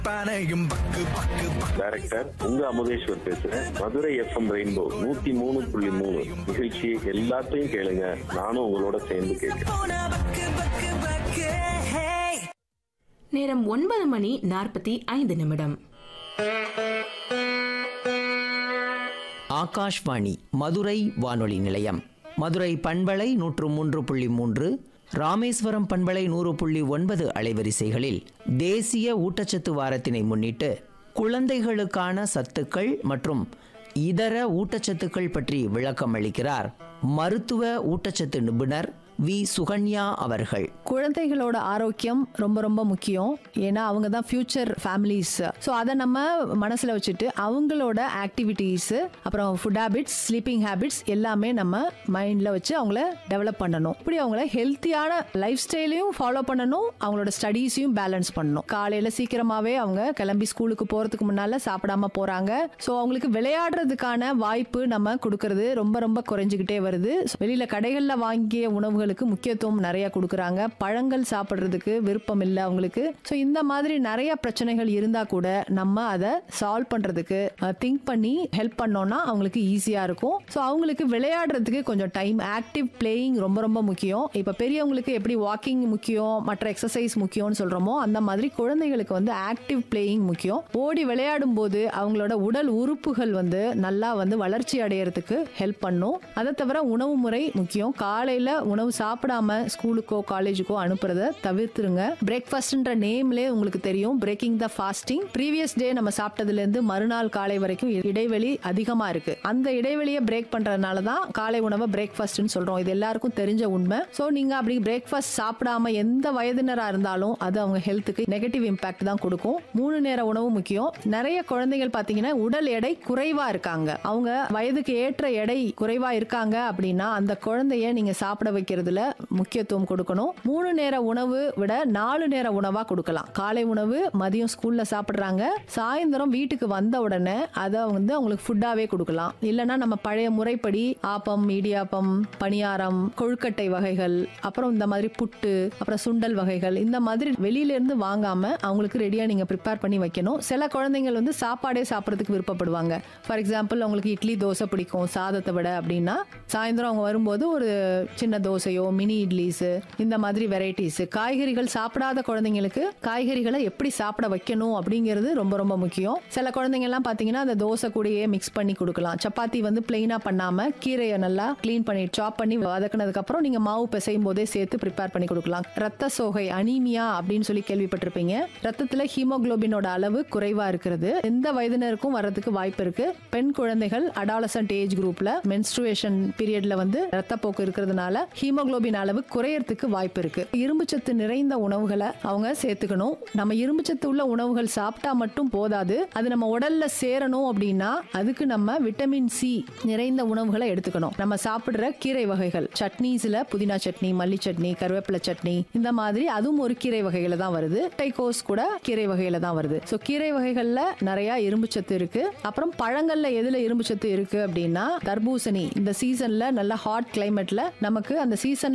பானையும் பக்கு பக்கு பக்கு டைரக்டர் உங்க அமுதேஸ்வர் பேசுறேன் மதுரை எஃப்எம் ரெயின்போ நூத்தி மூணு புள்ளி மூணு நிகழ்ச்சி எல்லாத்தையும் கேளுங்க நானும் உங்களோட சேர்ந்து கேட்கிறேன் போன பக்கு பக்கு பக்கு ஹே நேரம் ஒன்பது மணி நாற்பத்தி ஐந்து நிமிடம் ஆகாஷ்வாணி மதுரை வானொலி நிலையம் மதுரை பண்பலை நூற்று மூன்று புள்ளி மூன்று ராமேஸ்வரம் பண்பலை நூறு புள்ளி ஒன்பது அலைவரிசைகளில் தேசிய ஊட்டச்சத்து வாரத்தினை முன்னிட்டு குழந்தைகளுக்கான சத்துக்கள் மற்றும் இதர ஊட்டச்சத்துக்கள் பற்றி விளக்கம் அளிக்கிறார் மருத்துவ ஊட்டச்சத்து நிபுணர் வி சுகன்யா அவர்கள் குழந்தைகளோட ஆரோக்கியம் ரொம்ப ரொம்ப முக்கியம் ஏன்னா அவங்க தான் ஃபியூச்சர் ஃபேமிலிஸ் ஸோ அதை நம்ம மனசில் வச்சுட்டு அவங்களோட ஆக்டிவிட்டீஸ் அப்புறம் ஃபுட் ஹேபிட்ஸ் ஸ்லீப்பிங் ஹேபிட்ஸ் எல்லாமே நம்ம மைண்டில் வச்சு அவங்கள டெவலப் பண்ணணும் இப்படி அவங்கள ஹெல்த்தியான லைஃப் ஸ்டைலையும் ஃபாலோ பண்ணணும் அவங்களோட ஸ்டடீஸையும் பேலன்ஸ் பண்ணணும் காலையில் சீக்கிரமாகவே அவங்க கிளம்பி ஸ்கூலுக்கு போகிறதுக்கு முன்னால் சாப்பிடாம போகிறாங்க ஸோ அவங்களுக்கு விளையாடுறதுக்கான வாய்ப்பு நம்ம கொடுக்கறது ரொம்ப ரொம்ப குறைஞ்சிக்கிட்டே வருது வெளியில் கடைகளில் வாங்கிய உணவுகளுக்கு முக்கியத்துவம் நிறைய கொடுக்குறாங்க பழங்கள் சாப்பிட்றதுக்கு விருப்பம் இல்லை அவங்களுக்கு ஸோ இந்த மாதிரி நிறைய பிரச்சனைகள் இருந்தால் கூட நம்ம அதை சால்வ் பண்ணுறதுக்கு திங்க் பண்ணி ஹெல்ப் பண்ணோம்னா அவங்களுக்கு ஈஸியாக இருக்கும் ஸோ அவங்களுக்கு விளையாடுறதுக்கு கொஞ்சம் டைம் ஆக்டிவ் பிளேயிங் ரொம்ப ரொம்ப முக்கியம் இப்போ பெரியவங்களுக்கு எப்படி வாக்கிங் முக்கியம் மற்ற எக்ஸசைஸ் முக்கியம்னு சொல்கிறோமோ அந்த மாதிரி குழந்தைகளுக்கு வந்து ஆக்டிவ் பிளேயிங் முக்கியம் ஓடி விளையாடும் போது அவங்களோட உடல் உறுப்புகள் வந்து நல்லா வந்து வளர்ச்சி அடையறதுக்கு ஹெல்ப் பண்ணும் அதை தவிர உணவு முறை முக்கியம் காலையில் உணவு சாப்பிடாம ஸ்கூலுக்கோ காலேஜுக்கோ அனுப்புறத தவிர்த்துருங்க பிரேக்ஃபாஸ்ட்ன்ற நேம்லே உங்களுக்கு தெரியும் breaking the fasting previous day நம்ம சாப்பிட்டதுலேருந்து மறுநாள் காலை வரைக்கும் இடைவெளி அதிகமாக இருக்கு அந்த இடைவெளியை பிரேக் பண்ணுறதுனால தான் காலை உணவை பிரேக்ஃபாஸ்ட்னு சொல்கிறோம் இது எல்லாருக்கும் தெரிஞ்ச உண்மை ஸோ நீங்கள் அப்படி பிரேக்ஃபாஸ்ட் சாப்பிடாம எந்த வயதினராக இருந்தாலும் அது அவங்க ஹெல்த்துக்கு நெகட்டிவ் இம்பாக்ட் தான் கொடுக்கும் மூணு நேர உணவு முக்கியம் நிறைய குழந்தைகள் பார்த்தீங்கன்னா உடல் எடை குறைவா இருக்காங்க அவங்க வயதுக்கு ஏற்ற எடை குறைவா இருக்காங்க அப்படின்னா அந்த குழந்தைய நீங்க சாப்பிட வைக்கிறதுல முக்கியத்துவம் கொடுக்கணும் மூணு நேர உணவு விட நாலு நேர உணவா கொடுக்கலாம் காலை உணவு மதியம் ஸ்கூல்ல சாப்பிடுறாங்க சாயந்தரம் வீட்டுக்கு வந்த உடனே அதை வந்து அவங்களுக்கு ஃபுட்டாவே கொடுக்கலாம் இல்லைன்னா நம்ம பழைய முறைப்படி ஆப்பம் இடியாப்பம் பணியாரம் கொழுக்கட்டை வகைகள் அப்புறம் இந்த மாதிரி புட்டு அப்புறம் சுண்டல் வகைகள் இந்த மாதிரி வெளியில இருந்து வாங்காம அவங்களுக்கு ரெடியா நீங்க ப்ரிப்பேர் பண்ணி வைக்கணும் சில குழந்தைங்கள் வந்து சாப்பாடே சாப்பிட்றதுக்கு விருப்பப்படுவாங்க ஃபார் எக்ஸாம்பிள் அவங்களுக்கு இட்லி தோசை பிடிக்கும் சாதத்தை விட அப்படின்னா சாயந்தரம் அவங்க வரும்போது ஒரு சின்ன தோசையோ மினி இட்லிஸ் இந்த மாதிரி வெரைட்டிஸ் காய்கறிகள் சாப்பிடாத குழந்தைங்களுக்கு காய்கறிகளை எப்படி சாப்பிட வைக்கணும் அப்படிங்கிறது ரொம்ப ரொம்ப முக்கியம் சில குழந்தைங்க எல்லாம் பாத்தீங்கன்னா அந்த தோசை கூடயே மிக்ஸ் பண்ணி கொடுக்கலாம் சப்பாத்தி வந்து பிளெயினா பண்ணாம கீரையை நல்லா க்ளீன் பண்ணி சாப் பண்ணி வதக்குனதுக்கு அப்புறம் நீங்க மாவு பிசையும் போதே சேர்த்து ப்ரிப்பேர் பண்ணி கொடுக்கலாம் ரத்த சோகை அனீமியா அப்படின்னு சொல்லி கேள்விப்பட்டிருப்பீங்க ரத்தத்துல ஹீமோகுளோபினோட அளவு குறைவா இருக்கிறது எந்த வயதினருக்கும் வர்றதுக்கு வாய்ப்பு இருக்கு பெண் குழந்தைகள் அடாலசன்ட் ஏஜ் குரூப்ல மென்ஸ்ட்ருவேஷன் பீரியட்ல வந்து ரத்தப்போக்கு இருக்கிறதுனால ஹீமோகுளோபின் அளவு குறையறதுக்கு வாய்ப்பு இருக்கு இரும்புச்சத்து நிறைந்த உணவுகளை அவங்க சேர்த்துக்கணும் நம்ம இரும்புச்சத்து உள்ள உணவுகள் சாப்பிட்டா மட்டும் போதாது அது நம்ம உடல்ல சேரணும் அப்படின்னா அதுக்கு நம்ம விட்டமின் சி நிறைந்த உணவுகளை எடுத்துக்கணும் நம்ம சாப்பிடுற கீரை வகைகள் சட்னிஸ்ல புதினா சட்னி மல்லி சட்னி கருவேப்பிலை சட்னி இந்த மாதிரி அதுவும் ஒரு கீரை வகையில தான் வருது டைகோஸ் கூட கீரை வகையில தான் வருது ஸோ கீரை வகைகள்ல நிறைய இரும்புச்சத்து இருக்கு அப்புறம் பழங்கள்ல எதுல இரும்புச்சத்து இருக்கு அப்படின்னா தர்பூசணி இந்த சீசன்ல நல்ல ஹாட் கிளைமேட்ல நமக்கு அந்த சீசன்